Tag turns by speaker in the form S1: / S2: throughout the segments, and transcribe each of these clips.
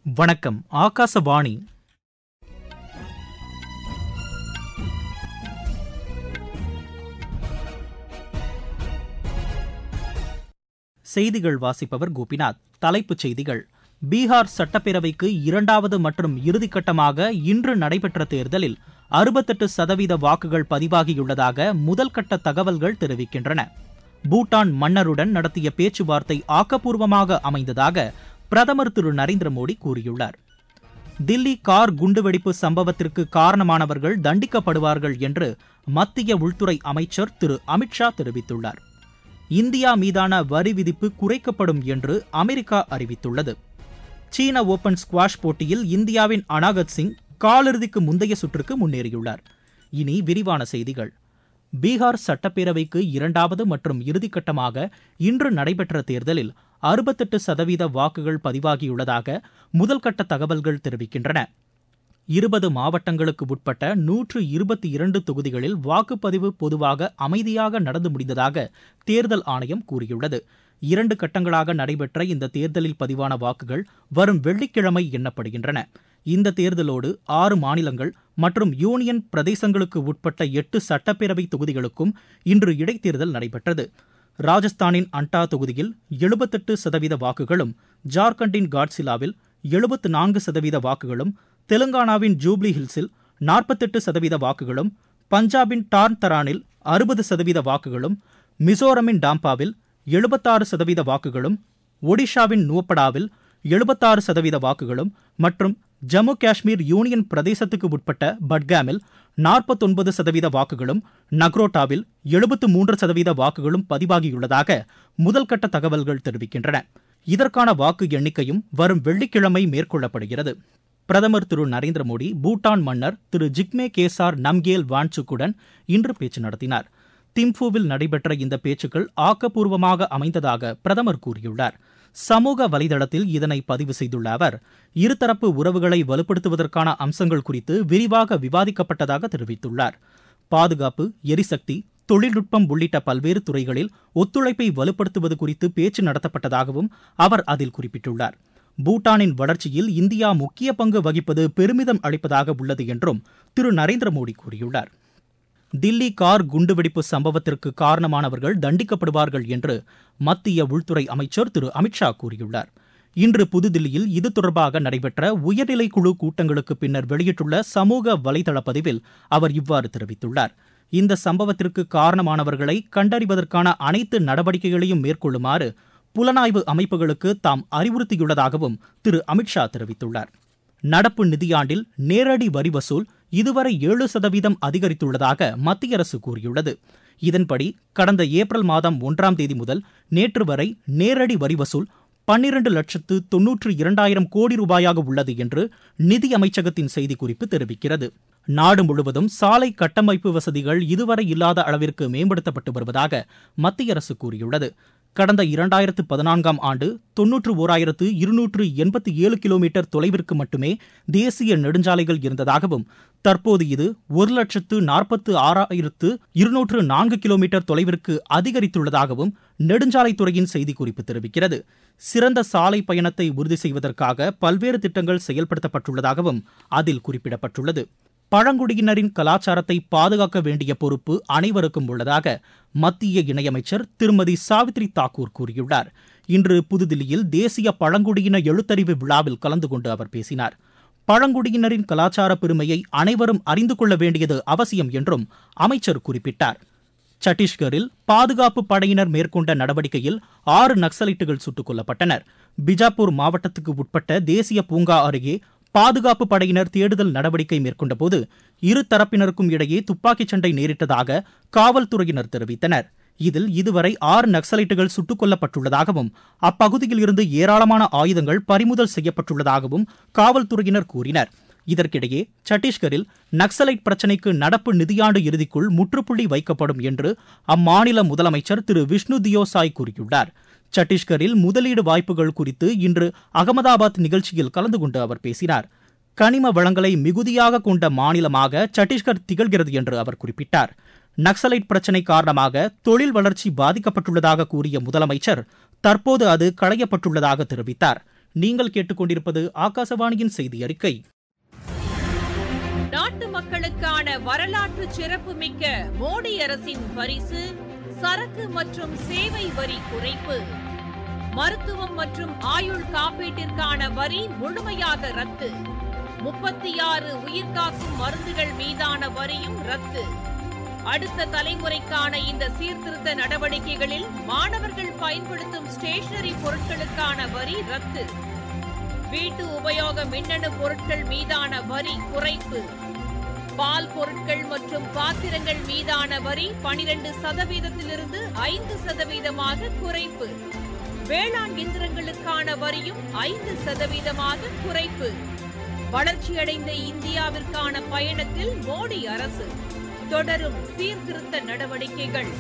S1: வணக்கம் ஆகாசவாணி செய்திகள் வாசிப்பவர் கோபிநாத் தலைப்புச் செய்திகள் பீகார் சட்டப்பேரவைக்கு இரண்டாவது மற்றும் இறுதிக்கட்டமாக இன்று நடைபெற்ற தேர்தலில் அறுபத்தெட்டு சதவீத வாக்குகள் பதிவாகியுள்ளதாக முதல்கட்ட தகவல்கள் தெரிவிக்கின்றன பூட்டான் மன்னருடன் நடத்திய பேச்சுவார்த்தை ஆக்கப்பூர்வமாக அமைந்ததாக பிரதமர் திரு நரேந்திர மோடி கூறியுள்ளார் தில்லி கார் குண்டுவெடிப்பு சம்பவத்திற்கு காரணமானவர்கள் தண்டிக்கப்படுவார்கள் என்று மத்திய உள்துறை அமைச்சர் திரு அமித்ஷா தெரிவித்துள்ளார் இந்தியா மீதான வரி விதிப்பு குறைக்கப்படும் என்று அமெரிக்கா அறிவித்துள்ளது சீன ஓபன் ஸ்குவாஷ் போட்டியில் இந்தியாவின் அனாகத் சிங் காலிறுதிக்கு முந்தைய சுற்றுக்கு முன்னேறியுள்ளார் இனி விரிவான செய்திகள் பீகார் சட்டப்பேரவைக்கு இரண்டாவது மற்றும் இறுதிக்கட்டமாக இன்று நடைபெற்ற தேர்தலில் அறுபத்தெட்டு சதவீத வாக்குகள் பதிவாகியுள்ளதாக முதல்கட்ட தகவல்கள் தெரிவிக்கின்றன இருபது மாவட்டங்களுக்கு உட்பட்ட நூற்று இருபத்தி இரண்டு தொகுதிகளில் வாக்குப்பதிவு பொதுவாக அமைதியாக நடந்து முடிந்ததாக தேர்தல் ஆணையம் கூறியுள்ளது இரண்டு கட்டங்களாக நடைபெற்ற இந்த தேர்தலில் பதிவான வாக்குகள் வரும் வெள்ளிக்கிழமை எண்ணப்படுகின்றன இந்த தேர்தலோடு ஆறு மாநிலங்கள் மற்றும் யூனியன் பிரதேசங்களுக்கு உட்பட்ட எட்டு சட்டப்பேரவை தொகுதிகளுக்கும் இன்று இடைத்தேர்தல் நடைபெற்றது ராஜஸ்தானின் அண்டா தொகுதியில் எழுபத்தெட்டு சதவீத வாக்குகளும் ஜார்க்கண்டின் காட்சிலாவில் எழுபத்து நான்கு சதவீத வாக்குகளும் தெலுங்கானாவின் ஜூப்ளி ஹில்ஸில் நாற்பத்தெட்டு சதவீத வாக்குகளும் பஞ்சாபின் டார்ன் தரானில் அறுபது சதவீத வாக்குகளும் மிசோரமின் டாம்பாவில் எழுபத்தாறு சதவீத வாக்குகளும் ஒடிஷாவின் நுவப்படாவில் எழுபத்தாறு சதவீத வாக்குகளும் மற்றும் ஜம்மு காஷ்மீர் யூனியன் பிரதேசத்துக்கு உட்பட்ட பட்காமில் நாற்பத்தொன்பது சதவீத வாக்குகளும் நக்ரோட்டாவில் எழுபத்து மூன்று சதவீத வாக்குகளும் பதிவாகியுள்ளதாக முதல்கட்ட தகவல்கள் தெரிவிக்கின்றன இதற்கான வாக்கு எண்ணிக்கையும் வரும் வெள்ளிக்கிழமை மேற்கொள்ளப்படுகிறது பிரதமர் திரு நரேந்திர மோடி பூட்டான் மன்னர் திரு ஜிக்மே கேசார் நம்கேல் வான்சுக்குடன் இன்று பேச்சு நடத்தினார் திம்புவில் நடைபெற்ற இந்த பேச்சுக்கள் ஆக்கப்பூர்வமாக அமைந்ததாக பிரதமர் கூறியுள்ளார் சமூக வலைதளத்தில் இதனை பதிவு செய்துள்ள அவர் இருதரப்பு உறவுகளை வலுப்படுத்துவதற்கான அம்சங்கள் குறித்து விரிவாக விவாதிக்கப்பட்டதாக தெரிவித்துள்ளார் பாதுகாப்பு எரிசக்தி தொழில்நுட்பம் உள்ளிட்ட பல்வேறு துறைகளில் ஒத்துழைப்பை வலுப்படுத்துவது குறித்து பேச்சு நடத்தப்பட்டதாகவும் அவர் அதில் குறிப்பிட்டுள்ளார் பூட்டானின் வளர்ச்சியில் இந்தியா முக்கிய பங்கு வகிப்பது பெருமிதம் அளிப்பதாக உள்ளது என்றும் திரு நரேந்திர மோடி கூறியுள்ளார் தில்லி கார் குண்டுவெடிப்பு சம்பவத்திற்கு காரணமானவர்கள் தண்டிக்கப்படுவார்கள் என்று மத்திய உள்துறை அமைச்சர் திரு அமித்ஷா கூறியுள்ளார் இன்று புதுதில்லியில் இது தொடர்பாக நடைபெற்ற உயர்நிலை குழு கூட்டங்களுக்கு பின்னர் வெளியிட்டுள்ள சமூக வலைதள பதிவில் அவர் இவ்வாறு தெரிவித்துள்ளார் இந்த சம்பவத்திற்கு காரணமானவர்களை கண்டறிவதற்கான அனைத்து நடவடிக்கைகளையும் மேற்கொள்ளுமாறு புலனாய்வு அமைப்புகளுக்கு தாம் அறிவுறுத்தியுள்ளதாகவும் திரு அமித்ஷா தெரிவித்துள்ளார் நடப்பு நிதியாண்டில் நேரடி வரி வசூல் இதுவரை ஏழு சதவீதம் அதிகரித்துள்ளதாக மத்திய அரசு கூறியுள்ளது இதன்படி கடந்த ஏப்ரல் மாதம் ஒன்றாம் தேதி முதல் நேற்று வரை நேரடி வரி வசூல் பன்னிரண்டு லட்சத்து தொன்னூற்று இரண்டாயிரம் கோடி ரூபாயாக உள்ளது என்று நிதி அமைச்சகத்தின் செய்திக்குறிப்பு தெரிவிக்கிறது நாடு முழுவதும் சாலை கட்டமைப்பு வசதிகள் இதுவரை இல்லாத அளவிற்கு மேம்படுத்தப்பட்டு வருவதாக மத்திய அரசு கூறியுள்ளது கடந்த இரண்டாயிரத்து பதினான்காம் ஆண்டு தொன்னூற்று ஓராயிரத்து இருநூற்று எண்பத்தி ஏழு கிலோமீட்டர் தொலைவிற்கு மட்டுமே தேசிய நெடுஞ்சாலைகள் இருந்ததாகவும் தற்போது இது ஒரு லட்சத்து நாற்பத்து ஆறாயிரத்து இருநூற்று நான்கு கிலோமீட்டர் தொலைவிற்கு அதிகரித்துள்ளதாகவும் நெடுஞ்சாலைத்துறையின் செய்திக்குறிப்பு தெரிவிக்கிறது சிறந்த சாலை பயணத்தை உறுதி செய்வதற்காக பல்வேறு திட்டங்கள் செயல்படுத்தப்பட்டுள்ளதாகவும் அதில் குறிப்பிடப்பட்டுள்ளது பழங்குடியினரின் கலாச்சாரத்தை பாதுகாக்க வேண்டிய பொறுப்பு அனைவருக்கும் உள்ளதாக மத்திய இணையமைச்சர் திருமதி சாவித்ரி தாக்கூர் கூறியுள்ளார் இன்று புதுதில்லியில் தேசிய பழங்குடியின எழுத்தறிவு விழாவில் கலந்து கொண்டு அவர் பேசினார் பழங்குடியினரின் கலாச்சார பெருமையை அனைவரும் அறிந்து கொள்ள வேண்டியது அவசியம் என்றும் அமைச்சர் குறிப்பிட்டார் சத்தீஸ்கரில் பாதுகாப்பு படையினர் மேற்கொண்ட நடவடிக்கையில் ஆறு நக்சலைட்டுகள் சுட்டுக் கொல்லப்பட்டனர் பிஜாப்பூர் மாவட்டத்துக்கு உட்பட்ட தேசிய பூங்கா அருகே பாதுகாப்பு படையினர் தேடுதல் நடவடிக்கை மேற்கொண்டபோது இரு தரப்பினருக்கும் இடையே துப்பாக்கிச் சண்டை நேரிட்டதாக காவல்துறையினர் தெரிவித்தனர் இதில் இதுவரை ஆறு நக்சலைட்டுகள் சுட்டுக் கொல்லப்பட்டுள்ளதாகவும் அப்பகுதியில் இருந்து ஏராளமான ஆயுதங்கள் பறிமுதல் செய்யப்பட்டுள்ளதாகவும் காவல்துறையினர் கூறினர் இதற்கிடையே சத்தீஸ்கரில் நக்சலைட் பிரச்சினைக்கு நடப்பு நிதியாண்டு இறுதிக்குள் முற்றுப்புள்ளி வைக்கப்படும் என்று அம்மாநில முதலமைச்சர் திரு விஷ்ணு தியோசாய் கூறியுள்ளார் சத்தீஸ்கரில் முதலீடு வாய்ப்புகள் குறித்து இன்று அகமதாபாத் நிகழ்ச்சியில் கலந்து கொண்டு அவர் பேசினார் கனிம வளங்களை மிகுதியாக கொண்ட மாநிலமாக சத்தீஸ்கர் திகழ்கிறது என்று அவர் குறிப்பிட்டார் நக்சலைட் பிரச்சினை காரணமாக தொழில் வளர்ச்சி பாதிக்கப்பட்டுள்ளதாக கூறிய முதலமைச்சர் தற்போது அது களையப்பட்டுள்ளதாக தெரிவித்தார் நீங்கள் கேட்டுக்கொண்டிருப்பது ஆகாசவாணியின் செய்தி அறிக்கை
S2: நாட்டு மக்களுக்கான வரலாற்று சிறப்புமிக்க மோடி அரசின் பரிசு சரக்கு மற்றும் சேவை வரி குறைப்பு மருத்துவம் மற்றும் ஆயுள் காப்பீட்டிற்கான வரி முழுமையாக ரத்து முப்பத்தி ஆறு உயிர்காக்கும் மருந்துகள் மீதான வரியும் ரத்து அடுத்த தலைமுறைக்கான இந்த சீர்திருத்த நடவடிக்கைகளில் மாணவர்கள் பயன்படுத்தும் ஸ்டேஷனரி பொருட்களுக்கான வரி ரத்து வீட்டு உபயோக மின்னணு பொருட்கள் மீதான வரி குறைப்பு பால் பொருட்கள் மற்றும் பாத்திரங்கள் மீதான வரி பனிரெண்டு சதவீதத்திலிருந்து ஐந்து சதவீதமாக குறைப்பு வேளாண் இயந்திரங்களுக்கான வரியும் ஐந்து சதவீதமாக குறைப்பு வளர்ச்சியடைந்த இந்தியாவிற்கான பயணத்தில் மோடி அரசு தொடரும் சீர்திருத்த நடவடிக்கைகள்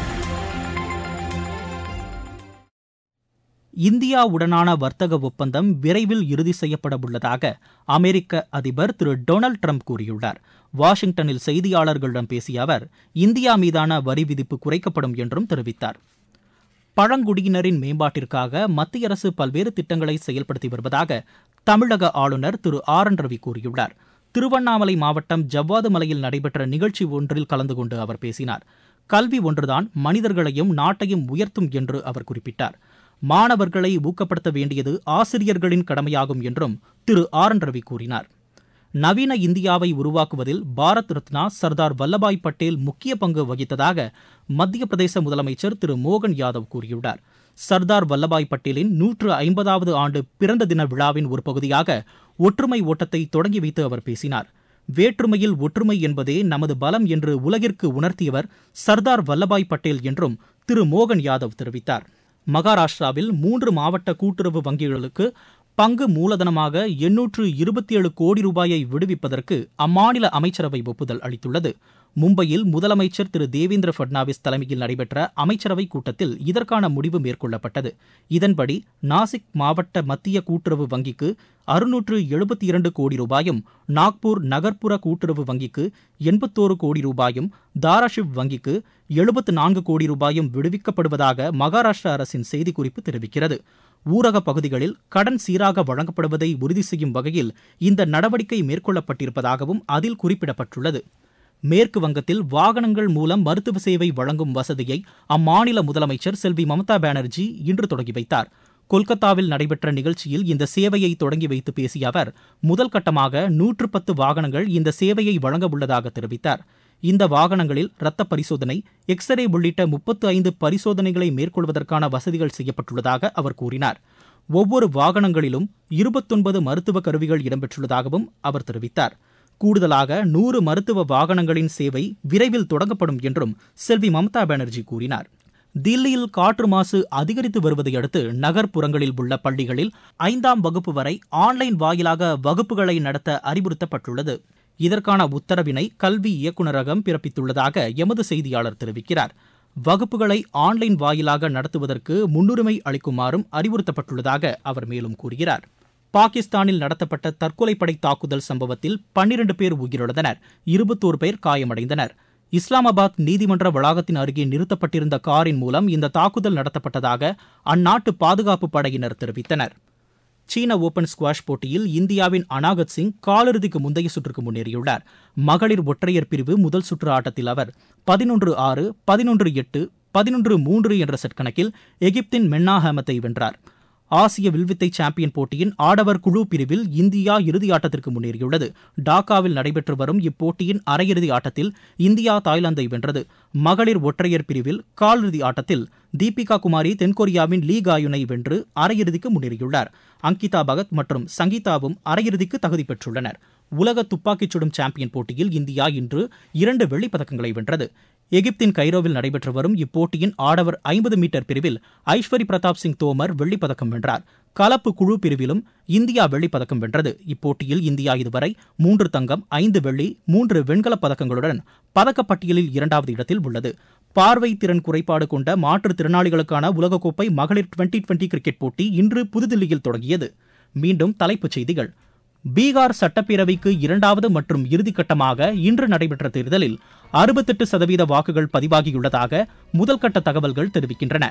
S1: இந்தியாவுடனான வர்த்தக ஒப்பந்தம் விரைவில் இறுதி செய்யப்பட உள்ளதாக அமெரிக்க அதிபர் திரு டொனால்டு ட்ரம்ப் கூறியுள்ளார் வாஷிங்டனில் செய்தியாளர்களிடம் பேசிய அவர் இந்தியா மீதான வரி விதிப்பு குறைக்கப்படும் என்றும் தெரிவித்தார் பழங்குடியினரின் மேம்பாட்டிற்காக மத்திய அரசு பல்வேறு திட்டங்களை செயல்படுத்தி வருவதாக தமிழக ஆளுநர் திரு ஆர் என் ரவி கூறியுள்ளார் திருவண்ணாமலை மாவட்டம் ஜவ்வாது மலையில் நடைபெற்ற நிகழ்ச்சி ஒன்றில் கலந்து கொண்டு அவர் பேசினார் கல்வி ஒன்றுதான் மனிதர்களையும் நாட்டையும் உயர்த்தும் என்று அவர் குறிப்பிட்டார் மாணவர்களை ஊக்கப்படுத்த வேண்டியது ஆசிரியர்களின் கடமையாகும் என்றும் திரு ஆர் என் ரவி கூறினார் நவீன இந்தியாவை உருவாக்குவதில் பாரத் ரத்னா சர்தார் வல்லபாய் பட்டேல் முக்கிய பங்கு வகித்ததாக மத்திய பிரதேச முதலமைச்சர் திரு மோகன் யாதவ் கூறியுள்ளார் சர்தார் வல்லபாய் பட்டேலின் நூற்று ஐம்பதாவது ஆண்டு பிறந்த தின விழாவின் ஒரு பகுதியாக ஒற்றுமை ஓட்டத்தை தொடங்கி வைத்து அவர் பேசினார் வேற்றுமையில் ஒற்றுமை என்பதே நமது பலம் என்று உலகிற்கு உணர்த்தியவர் சர்தார் வல்லபாய் பட்டேல் என்றும் திரு மோகன் யாதவ் தெரிவித்தார் மகாராஷ்டிராவில் மூன்று மாவட்ட கூட்டுறவு வங்கிகளுக்கு பங்கு மூலதனமாக எண்ணூற்று இருபத்தி ஏழு கோடி ரூபாயை விடுவிப்பதற்கு அம்மாநில அமைச்சரவை ஒப்புதல் அளித்துள்ளது மும்பையில் முதலமைச்சர் திரு தேவேந்திர பட்னாவிஸ் தலைமையில் நடைபெற்ற அமைச்சரவைக் கூட்டத்தில் இதற்கான முடிவு மேற்கொள்ளப்பட்டது இதன்படி நாசிக் மாவட்ட மத்திய கூட்டுறவு வங்கிக்கு அறுநூற்று எழுபத்தி இரண்டு கோடி ரூபாயும் நாக்பூர் நகர்ப்புற கூட்டுறவு வங்கிக்கு எண்பத்தோரு கோடி ரூபாயும் தாராஷிவ் வங்கிக்கு எழுபத்து நான்கு கோடி ரூபாயும் விடுவிக்கப்படுவதாக மகாராஷ்டிரா அரசின் செய்திக்குறிப்பு தெரிவிக்கிறது ஊரக பகுதிகளில் கடன் சீராக வழங்கப்படுவதை உறுதி செய்யும் வகையில் இந்த நடவடிக்கை மேற்கொள்ளப்பட்டிருப்பதாகவும் அதில் குறிப்பிடப்பட்டுள்ளது மேற்கு வங்கத்தில் வாகனங்கள் மூலம் மருத்துவ சேவை வழங்கும் வசதியை அம்மாநில முதலமைச்சர் செல்வி மம்தா பானர்ஜி இன்று தொடங்கி வைத்தார் கொல்கத்தாவில் நடைபெற்ற நிகழ்ச்சியில் இந்த சேவையை தொடங்கி வைத்து பேசிய அவர் முதல் கட்டமாக நூற்று பத்து வாகனங்கள் இந்த சேவையை வழங்க உள்ளதாக தெரிவித்தார் இந்த வாகனங்களில் இரத்த பரிசோதனை எக்ஸ்ரே உள்ளிட்ட முப்பத்து ஐந்து பரிசோதனைகளை மேற்கொள்வதற்கான வசதிகள் செய்யப்பட்டுள்ளதாக அவர் கூறினார் ஒவ்வொரு வாகனங்களிலும் இருபத்தொன்பது மருத்துவ கருவிகள் இடம்பெற்றுள்ளதாகவும் அவர் தெரிவித்தார் கூடுதலாக நூறு மருத்துவ வாகனங்களின் சேவை விரைவில் தொடங்கப்படும் என்றும் செல்வி மம்தா பானர்ஜி கூறினார் தில்லியில் காற்று மாசு அதிகரித்து வருவதை அடுத்து நகர்ப்புறங்களில் உள்ள பள்ளிகளில் ஐந்தாம் வகுப்பு வரை ஆன்லைன் வாயிலாக வகுப்புகளை நடத்த அறிவுறுத்தப்பட்டுள்ளது இதற்கான உத்தரவினை கல்வி இயக்குநரகம் பிறப்பித்துள்ளதாக எமது செய்தியாளர் தெரிவிக்கிறார் வகுப்புகளை ஆன்லைன் வாயிலாக நடத்துவதற்கு முன்னுரிமை அளிக்குமாறும் அறிவுறுத்தப்பட்டுள்ளதாக அவர் மேலும் கூறுகிறார் பாகிஸ்தானில் நடத்தப்பட்ட தற்கொலைப்படை தாக்குதல் சம்பவத்தில் பன்னிரண்டு பேர் உயிரிழந்தனர் இருபத்தோரு பேர் காயமடைந்தனர் இஸ்லாமாபாத் நீதிமன்ற வளாகத்தின் அருகே நிறுத்தப்பட்டிருந்த காரின் மூலம் இந்த தாக்குதல் நடத்தப்பட்டதாக அந்நாட்டு பாதுகாப்பு படையினர் தெரிவித்தனர் சீன ஓபன் ஸ்குவாஷ் போட்டியில் இந்தியாவின் அனாகத் சிங் காலிறுதிக்கு முந்தைய சுற்றுக்கு முன்னேறியுள்ளார் மகளிர் ஒற்றையர் பிரிவு முதல் சுற்று ஆட்டத்தில் அவர் பதினொன்று ஆறு பதினொன்று எட்டு பதினொன்று மூன்று என்ற செட் கணக்கில் எகிப்தின் மென்னா ஹேமத்தை வென்றார் ஆசிய வில்வித்தை சாம்பியன் போட்டியின் ஆடவர் குழு பிரிவில் இந்தியா இறுதி ஆட்டத்திற்கு முன்னேறியுள்ளது டாக்காவில் நடைபெற்று வரும் இப்போட்டியின் அரையிறுதி ஆட்டத்தில் இந்தியா தாய்லாந்தை வென்றது மகளிர் ஒற்றையர் பிரிவில் காலிறுதி ஆட்டத்தில் தீபிகா குமாரி தென்கொரியாவின் லீ காயுனை வென்று அரையிறுதிக்கு முன்னேறியுள்ளார் அங்கிதா பகத் மற்றும் சங்கீதாவும் அரையிறுதிக்கு தகுதி பெற்றுள்ளனர் உலக துப்பாக்கிச் சுடும் சாம்பியன் போட்டியில் இந்தியா இன்று இரண்டு வெள்ளிப் பதக்கங்களை வென்றது எகிப்தின் கைரோவில் நடைபெற்று வரும் இப்போட்டியின் ஆடவர் ஐம்பது மீட்டர் பிரிவில் ஐஸ்வரி பிரதாப் சிங் தோமர் வெள்ளிப் பதக்கம் வென்றார் கலப்பு குழு பிரிவிலும் இந்தியா வெள்ளிப் பதக்கம் வென்றது இப்போட்டியில் இந்தியா இதுவரை மூன்று தங்கம் ஐந்து வெள்ளி மூன்று வெண்கலப் பதக்கங்களுடன் பதக்கப்பட்டியலில் இரண்டாவது இடத்தில் உள்ளது பார்வை திறன் குறைபாடு கொண்ட மாற்றுத்திறனாளிகளுக்கான உலகக்கோப்பை மகளிர் டுவெண்டி டுவெண்டி கிரிக்கெட் போட்டி இன்று புதுதில்லியில் தொடங்கியது மீண்டும் தலைப்புச் செய்திகள் பீகார் சட்டப்பேரவைக்கு இரண்டாவது மற்றும் இறுதிக்கட்டமாக இன்று நடைபெற்ற தேர்தலில் அறுபத்தெட்டு சதவீத வாக்குகள் பதிவாகியுள்ளதாக முதல்கட்ட தகவல்கள் தெரிவிக்கின்றன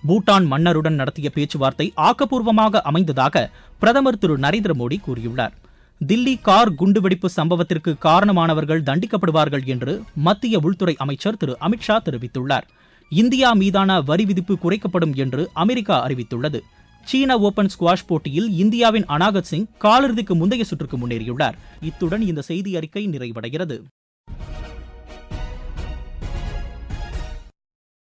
S1: பூட்டான் மன்னருடன் நடத்திய பேச்சுவார்த்தை ஆக்கப்பூர்வமாக அமைந்ததாக பிரதமர் திரு நரேந்திர மோடி கூறியுள்ளார் தில்லி கார் குண்டுவெடிப்பு சம்பவத்திற்கு காரணமானவர்கள் தண்டிக்கப்படுவார்கள் என்று மத்திய உள்துறை அமைச்சர் திரு அமித்ஷா தெரிவித்துள்ளார் இந்தியா மீதான வரி விதிப்பு குறைக்கப்படும் என்று அமெரிக்கா அறிவித்துள்ளது சீன ஓபன் ஸ்குவாஷ் போட்டியில் இந்தியாவின் அனாகத் சிங் காலிறுதிக்கு முந்தைய சுற்றுக்கு முன்னேறியுள்ளார் இத்துடன் இந்த செய்தி அறிக்கை நிறைவடைகிறது